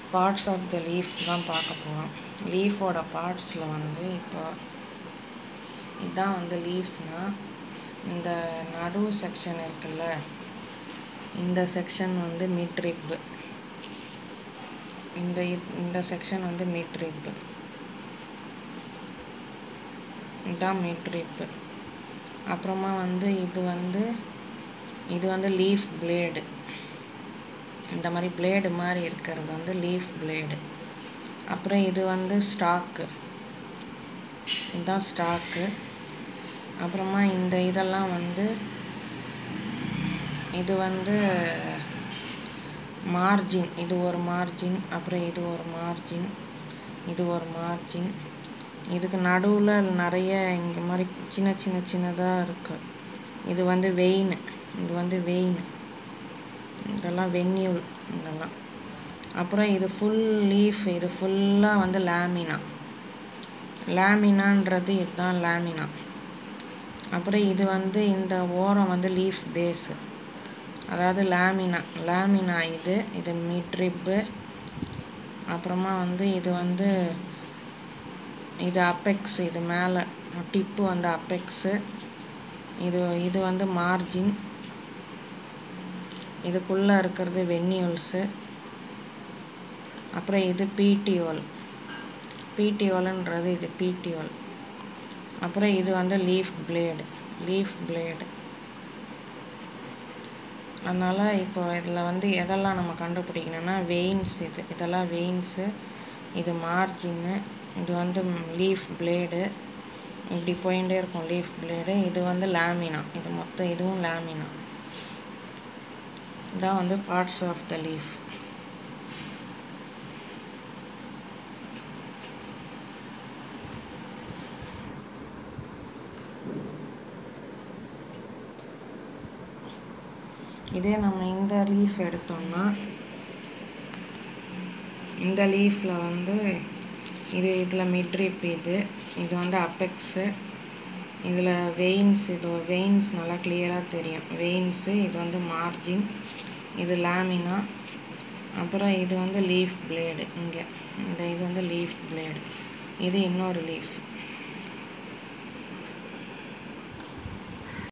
parts of the leaf தான் பார்க்க போகிறோம் லீஃபோட பார்ட்ஸில் வந்து இப்போ இதுதான் வந்து லீஃப்னா இந்த நடு செக்ஷன் இருக்குல்ல இந்த செக்ஷன் வந்து மிட் ரிப் இந்த இத்- இந்த செக்ஷன் வந்து மிட் ரிப் இதுதான் மிட் ரிப் அப்புறமா வந்து இது வந்து இது வந்து லீஃப் பிளேடு இந்த மாதிரி பிளேடு மாதிரி இருக்கிறது வந்து லீஃப் பிளேடு அப்புறம் இது வந்து ஸ்டாக்கு இதுதான் ஸ்டாக்கு அப்புறமா இந்த இதெல்லாம் வந்து இது வந்து மார்ஜின் இது ஒரு மார்ஜின் அப்புறம் இது ஒரு மார்ஜின் இது ஒரு மார்ஜின் இதுக்கு நடுவில் நிறைய இங்கே மாதிரி சின்ன சின்ன சின்னதாக இருக்குது இது வந்து வெயின் இது வந்து வெயின் இதெல்லாம் வெந்யூல் இதெல்லாம் அப்புறம் இது ஃபுல் லீஃப் இது ஃபுல்லாக வந்து லேமினா லேமினான்றது இதுதான் லேமினா அப்புறம் இது வந்து இந்த ஓரம் வந்து லீஃப் பேஸு அதாவது லேமினா லேமினா இது இது மிட்ரிப்பு அப்புறமா வந்து இது வந்து இது அப்பெக்ஸ் இது மேலே டிப்பு வந்து அப்பெக்ஸு இது இது வந்து மார்ஜின் இதுக்குள்ளே இருக்கிறது வென்யூல்ஸு அப்புறம் இது பீட்டியோல் பீட்டியோல்ன்றது இது பீட்டியோல் அப்புறம் இது வந்து லீஃப் பிளேடு லீஃப் பிளேடு அதனால் இப்போ இதில் வந்து எதெல்லாம் நம்ம கண்டுபிடிக்கணும்னா வெயின்ஸ் இது இதெல்லாம் வெயின்ஸு இது மார்ஜின்னு இது வந்து லீஃப் பிளேடு இப்படி போயிட்டே இருக்கும் லீஃப் பிளேடு இது வந்து லேமினா இது மொத்தம் இதுவும் லேமினா இதான் வந்து பார்ட்ஸ் ஆஃப் த லீஃப் இதே நம்ம இந்த லீஃப் எடுத்தோம்னா இந்த லீஃப்பில் வந்து இது இதில் மிட்ரிப் இது இது வந்து அப்பெக்ஸு இதில் வெயின்ஸ் இது வெயின்ஸ் நல்லா கிளியராக தெரியும் வெயின்ஸு இது வந்து மார்ஜின் இது லேமினா அப்புறம் இது வந்து லீஃப் பிளேடு இங்கே இந்த இது வந்து லீஃப் பிளேடு இது இன்னொரு லீஃப்